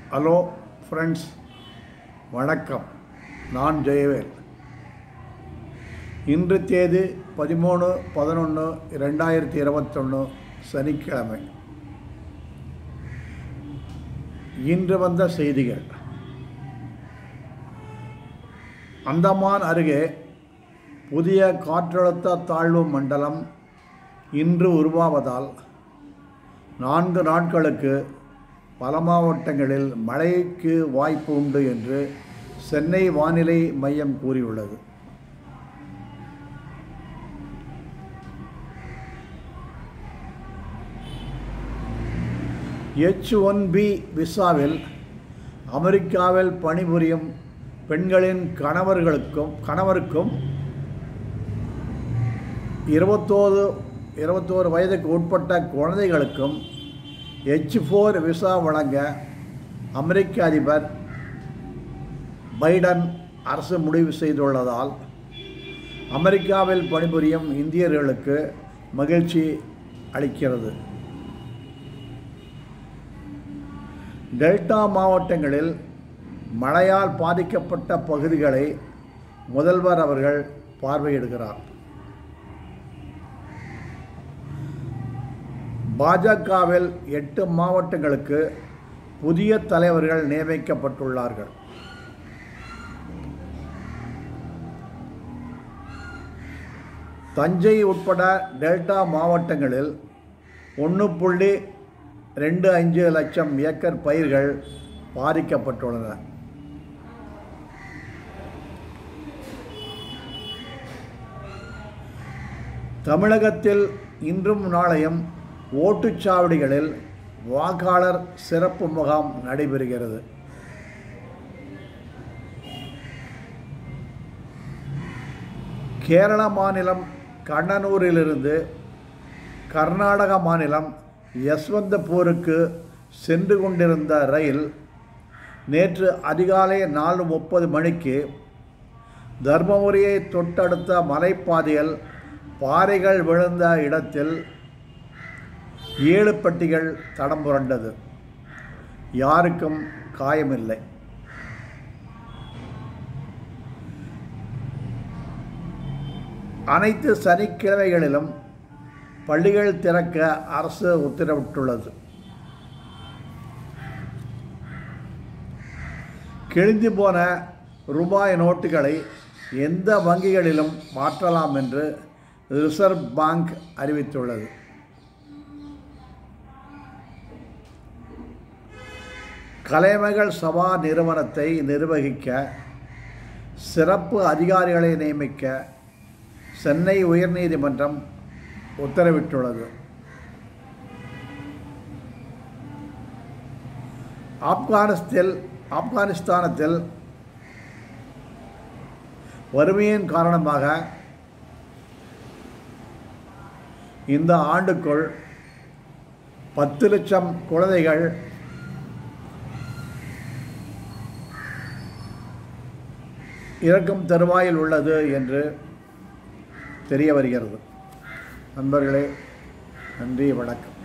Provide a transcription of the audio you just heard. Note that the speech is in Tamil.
ஹலோ ஃப்ரெண்ட்ஸ் வணக்கம் நான் ஜெயவேல் இன்று தேதி பதிமூணு பதினொன்று ரெண்டாயிரத்தி இருபத்தொன்று சனிக்கிழமை இன்று வந்த செய்திகள் அந்தமான் அருகே புதிய காற்றழுத்த தாழ்வு மண்டலம் இன்று உருவாவதால் நான்கு நாட்களுக்கு பல மாவட்டங்களில் மழைக்கு வாய்ப்பு உண்டு என்று சென்னை வானிலை மையம் கூறியுள்ளது எச் ஒன் பி விசாவில் அமெரிக்காவில் பணிபுரியும் பெண்களின் கணவர்களுக்கும் கணவருக்கும் இருபத்தோரு இருபத்தோரு வயதுக்கு உட்பட்ட குழந்தைகளுக்கும் எச் ஃபோர் விசா வழங்க அமெரிக்க அதிபர் பைடன் அரசு முடிவு செய்துள்ளதால் அமெரிக்காவில் பணிபுரியும் இந்தியர்களுக்கு மகிழ்ச்சி அளிக்கிறது டெல்டா மாவட்டங்களில் மழையால் பாதிக்கப்பட்ட பகுதிகளை முதல்வர் அவர்கள் பார்வையிடுகிறார் பாஜகவில் எட்டு மாவட்டங்களுக்கு புதிய தலைவர்கள் நியமிக்கப்பட்டுள்ளார்கள் தஞ்சை உட்பட டெல்டா மாவட்டங்களில் ஒன்று புள்ளி ரெண்டு அஞ்சு லட்சம் ஏக்கர் பயிர்கள் பாதிக்கப்பட்டுள்ளன தமிழகத்தில் இன்றும் நாளையும் ஓட்டுச்சாவடிகளில் வாக்காளர் சிறப்பு முகாம் நடைபெறுகிறது கேரள மாநிலம் கண்ணனூரிலிருந்து கர்நாடக மாநிலம் யஸ்வந்தபூருக்கு சென்று கொண்டிருந்த ரயில் நேற்று அதிகாலை நாலு முப்பது மணிக்கு தர்மபுரியை தொட்டடுத்த மலைப்பாதையில் பாறைகள் விழுந்த இடத்தில் ஏழு பட்டிகள் தடம் புரண்டது யாருக்கும் காயமில்லை அனைத்து சனிக்கிழமைகளிலும் பள்ளிகள் திறக்க அரசு உத்தரவிட்டுள்ளது கிழிந்து போன ரூபாய் நோட்டுகளை எந்த வங்கிகளிலும் மாற்றலாம் என்று ரிசர்வ் பேங்க் அறிவித்துள்ளது கலைமகள் சபா நிறுவனத்தை நிர்வகிக்க சிறப்பு அதிகாரிகளை நியமிக்க சென்னை உயர்நீதிமன்றம் உத்தரவிட்டுள்ளது ஆப்கானிஸ்தில் ஆப்கானிஸ்தானத்தில் வறுமையின் காரணமாக இந்த ஆண்டுக்குள் பத்து லட்சம் குழந்தைகள் இறக்கும் தருவாயில் உள்ளது என்று தெரிய வருகிறது நண்பர்களே நன்றி வணக்கம்